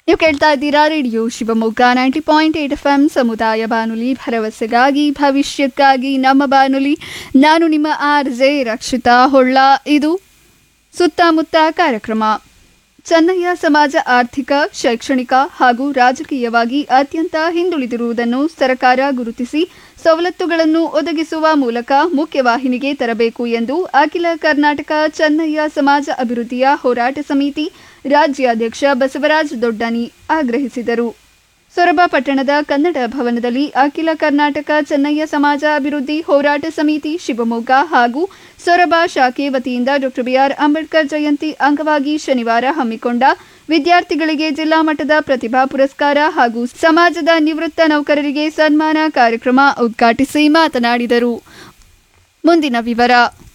ನೀವು ಕೇಳ್ತಾ ಇದ್ದೀರಾ radio Shivamogga ninety point eight F M ಸಮುದಾಯ ಬಾನುಲಿ ಭರವಸೆಗಾಗಿ ಭವಿಷ್ಯಕ್ಕಾಗಿ ನಮ್ಮ ಬಾನುಲಿ ನಾನು ನಿಮ್ಮ ಆರ್ ಜೆ ರಕ್ಷಿತಾ ಹೊಳ್ಳ ಇದು ಸುತ್ತಮುತ್ತ ಕಾರ್ಯಕ್ರಮ ಚೆನ್ನಯ್ಯ ಸಮಾಜ ಆರ್ಥಿಕ ಶೈಕ್ಷಣಿಕ ಹಾಗೂ ರಾಜಕೀಯವಾಗಿ ಅತ್ಯಂತ ಹಿಂದುಳಿದಿರುವುದನ್ನು ಸರ್ಕಾರ ಗುರುತಿಸಿ ಸವಲತ್ತುಗಳನ್ನು ಒದಗಿಸುವ ಮೂಲಕ ಮುಖ್ಯವಾಹಿನಿಗೆ ತರಬೇಕು ಎಂದು ಅಖಿಲ ಕರ್ನಾಟಕ ಚೆನ್ನಯ್ಯ ಸಮಾಜ ಅಭಿವೃದ್ಧಿಯ ಹೋರಾಟ ಸಮಿತಿ ರಾಜ್ಯಾಧ್ಯಕ್ಷ ಬಸವರಾಜ್ ದೊಡ್ಡನಿ ಆಗ್ರಹಿಸಿದರು ಸೊರಬ ಪಟ್ಟಣದ ಕನ್ನಡ ಭವನದಲ್ಲಿ ಅಖಿಲ ಕರ್ನಾಟಕ ಚೆನ್ನಯ್ಯ ಸಮಾಜ ಅಭಿವೃದ್ಧಿ ಹೋರಾಟ ಸಮಿತಿ ಶಿವಮೊಗ್ಗ ಹಾಗೂ ಸೊರಬ ಶಾಖೆ ವತಿಯಿಂದ ಡಾಕ್ಟರ್ ಬಿಆರ್ ಅಂಬೇಡ್ಕರ್ ಜಯಂತಿ ಅಂಗವಾಗಿ ಶನಿವಾರ ಹಮ್ಮಿಕೊಂಡ ವಿದ್ಯಾರ್ಥಿಗಳಿಗೆ ಜಿಲ್ಲಾ ಮಟ್ಟದ ಪ್ರತಿಭಾ ಪುರಸ್ಕಾರ ಹಾಗೂ ಸಮಾಜದ ನಿವೃತ್ತ ನೌಕರರಿಗೆ ಸನ್ಮಾನ ಕಾರ್ಯಕ್ರಮ ಉದ್ಘಾಟಿಸಿ ಮಾತನಾಡಿದರು ಮುಂದಿನ ವಿವರ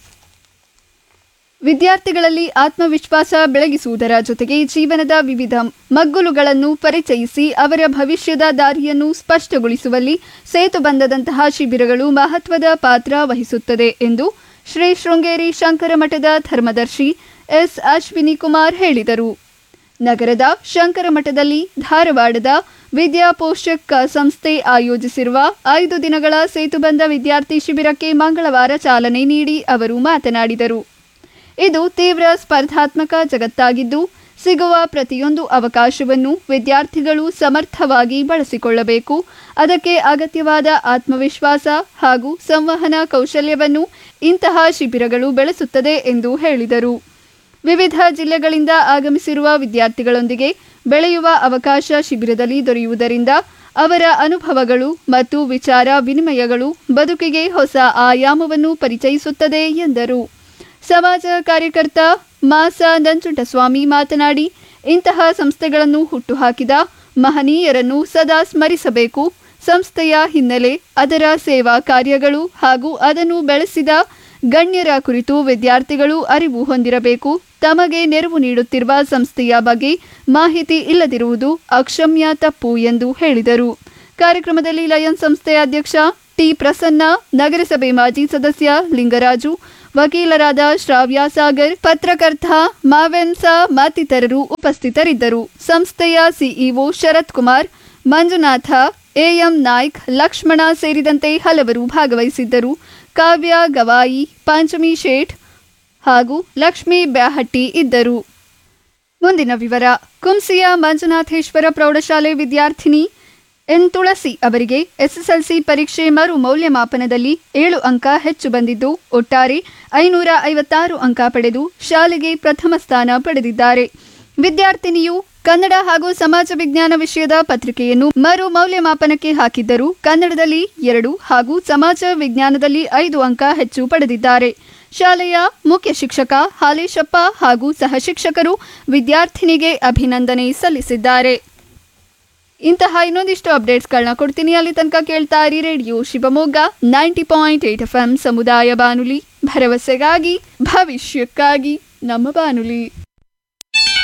ವಿದ್ಯಾರ್ಥಿಗಳಲ್ಲಿ ಆತ್ಮವಿಶ್ವಾಸ ಬೆಳಗಿಸುವುದರ ಜೊತೆಗೆ ಜೀವನದ ವಿವಿಧ ಮಗ್ಗುಲುಗಳನ್ನು ಪರಿಚಯಿಸಿ ಅವರ ಭವಿಷ್ಯದ ದಾರಿಯನ್ನು ಸ್ಪಷ್ಟಗೊಳಿಸುವಲ್ಲಿ ಸೇತುಬಂಧದಂತಹ ಶಿಬಿರಗಳು ಮಹತ್ವದ ಪಾತ್ರ ವಹಿಸುತ್ತದೆ ಎಂದು ಶ್ರೀ ಶೃಂಗೇರಿ ಶಂಕರ ಮಠದ ಧರ್ಮದರ್ಶಿ ಎಸ್ ಅಶ್ವಿನಿ ಕುಮಾರ್ ಹೇಳಿದರು ನಗರದ ಶಂಕರ ಮಠದಲ್ಲಿ ಧಾರವಾಡದ ವಿದ್ಯಾಪೋಷಕ ಸಂಸ್ಥೆ ಆಯೋಜಿಸಿರುವ ಐದು ದಿನಗಳ ಸೇತುಬಂಧ ವಿದ್ಯಾರ್ಥಿ ಶಿಬಿರಕ್ಕೆ ಮಂಗಳವಾರ ಚಾಲನೆ ನೀಡಿ ಅವರು ಮಾತನಾಡಿದರು ಇದು ತೀವ್ರ ಸ್ಪರ್ಧಾತ್ಮಕ ಜಗತ್ತಾಗಿದ್ದು ಸಿಗುವ ಪ್ರತಿಯೊಂದು ಅವಕಾಶವನ್ನು ವಿದ್ಯಾರ್ಥಿಗಳು ಸಮರ್ಥವಾಗಿ ಬಳಸಿಕೊಳ್ಳಬೇಕು ಅದಕ್ಕೆ ಅಗತ್ಯವಾದ ಆತ್ಮವಿಶ್ವಾಸ ಹಾಗೂ ಸಂವಹನ ಕೌಶಲ್ಯವನ್ನು ಇಂತಹ ಶಿಬಿರಗಳು ಬೆಳೆಸುತ್ತದೆ ಎಂದು ಹೇಳಿದರು ವಿವಿಧ ಜಿಲ್ಲೆಗಳಿಂದ ಆಗಮಿಸಿರುವ ವಿದ್ಯಾರ್ಥಿಗಳೊಂದಿಗೆ ಬೆಳೆಯುವ ಅವಕಾಶ ಶಿಬಿರದಲ್ಲಿ ದೊರೆಯುವುದರಿಂದ ಅವರ ಅನುಭವಗಳು ಮತ್ತು ವಿಚಾರ ವಿನಿಮಯಗಳು ಬದುಕಿಗೆ ಹೊಸ ಆಯಾಮವನ್ನು ಪರಿಚಯಿಸುತ್ತದೆ ಎಂದರು ಸಮಾಜ ಕಾರ್ಯಕರ್ತ ಮಾಸ ನಂಜುಂಡಸ್ವಾಮಿ ಮಾತನಾಡಿ ಇಂತಹ ಸಂಸ್ಥೆಗಳನ್ನು ಹುಟ್ಟುಹಾಕಿದ ಮಹನೀಯರನ್ನು ಸದಾ ಸ್ಮರಿಸಬೇಕು ಸಂಸ್ಥೆಯ ಹಿನ್ನೆಲೆ ಅದರ ಸೇವಾ ಕಾರ್ಯಗಳು ಹಾಗೂ ಅದನ್ನು ಬೆಳೆಸಿದ ಗಣ್ಯರ ಕುರಿತು ವಿದ್ಯಾರ್ಥಿಗಳು ಅರಿವು ಹೊಂದಿರಬೇಕು ತಮಗೆ ನೆರವು ನೀಡುತ್ತಿರುವ ಸಂಸ್ಥೆಯ ಬಗ್ಗೆ ಮಾಹಿತಿ ಇಲ್ಲದಿರುವುದು ಅಕ್ಷಮ್ಯ ತಪ್ಪು ಎಂದು ಹೇಳಿದರು ಕಾರ್ಯಕ್ರಮದಲ್ಲಿ ಲಯನ್ ಸಂಸ್ಥೆಯ ಅಧ್ಯಕ್ಷ ಟಿ ಪ್ರಸನ್ನ ನಗರಸಭೆ ಮಾಜಿ ಸದಸ್ಯ ಲಿಂಗರಾಜು ವಕೀಲರಾದ ಶ್ರಾವ್ಯ ಸಾಗರ್ ಪತ್ರಕರ್ತ ಮಾವೆನ್ಸ ಮತ್ತಿತರರು ಉಪಸ್ಥಿತರಿದ್ದರು ಸಂಸ್ಥೆಯ ಸಿಇಒ ಶರತ್ ಕುಮಾರ್ ಮಂಜುನಾಥ ಎಎಂ ನಾಯ್ಕ್ ಲಕ್ಷ್ಮಣ ಸೇರಿದಂತೆ ಹಲವರು ಭಾಗವಹಿಸಿದ್ದರು ಕಾವ್ಯ ಗವಾಯಿ ಪಂಚಮಿ ಶೇಠ್ ಹಾಗೂ ಲಕ್ಷ್ಮೀ ಬ್ಯಾಹಟ್ಟಿ ಇದ್ದರು ಮುಂದಿನ ವಿವರ ಕುಂಸಿಯ ಮಂಜುನಾಥೇಶ್ವರ ಪ್ರೌಢಶಾಲೆ ವಿದ್ಯಾರ್ಥಿನಿ ಎನ್ ತುಳಸಿ ಅವರಿಗೆ ಎಸ್ಎಸ್ಎಲ್ಸಿ ಪರೀಕ್ಷೆ ಮರು ಮೌಲ್ಯಮಾಪನದಲ್ಲಿ ಏಳು ಅಂಕ ಹೆಚ್ಚು ಬಂದಿದ್ದು ಒಟ್ಟಾರೆ ಐನೂರ ಐವತ್ತಾರು ಅಂಕ ಪಡೆದು ಶಾಲೆಗೆ ಪ್ರಥಮ ಸ್ಥಾನ ಪಡೆದಿದ್ದಾರೆ ವಿದ್ಯಾರ್ಥಿನಿಯು ಕನ್ನಡ ಹಾಗೂ ಸಮಾಜ ವಿಜ್ಞಾನ ವಿಷಯದ ಪತ್ರಿಕೆಯನ್ನು ಮರು ಮೌಲ್ಯಮಾಪನಕ್ಕೆ ಹಾಕಿದ್ದರು ಕನ್ನಡದಲ್ಲಿ ಎರಡು ಹಾಗೂ ಸಮಾಜ ವಿಜ್ಞಾನದಲ್ಲಿ ಐದು ಅಂಕ ಹೆಚ್ಚು ಪಡೆದಿದ್ದಾರೆ ಶಾಲೆಯ ಮುಖ್ಯ ಶಿಕ್ಷಕ ಹಾಲೇಶಪ್ಪ ಹಾಗೂ ಸಹ ಶಿಕ್ಷಕರು ವಿದ್ಯಾರ್ಥಿನಿಗೆ ಅಭಿನಂದನೆ ಸಲ್ಲಿಸಿದ್ದಾರೆ ಇಂತಹ ಇನ್ನೊಂದಿಷ್ಟು ಅಪ್ಡೇಟ್ಸ್ಗಳನ್ನ ಕೊಡ್ತೀನಿ ಅಲ್ಲಿ ತನಕ ಕೇಳ್ತಾ ಇರಿ radio Shivamogga ninety point eight F M ಸಮುದಾಯ ಬಾನುಲಿ ಭರವಸೆಗಾಗಿ ಭವಿಷ್ಯಕ್ಕಾಗಿ ನಮ್ಮ ಬಾನುಲಿ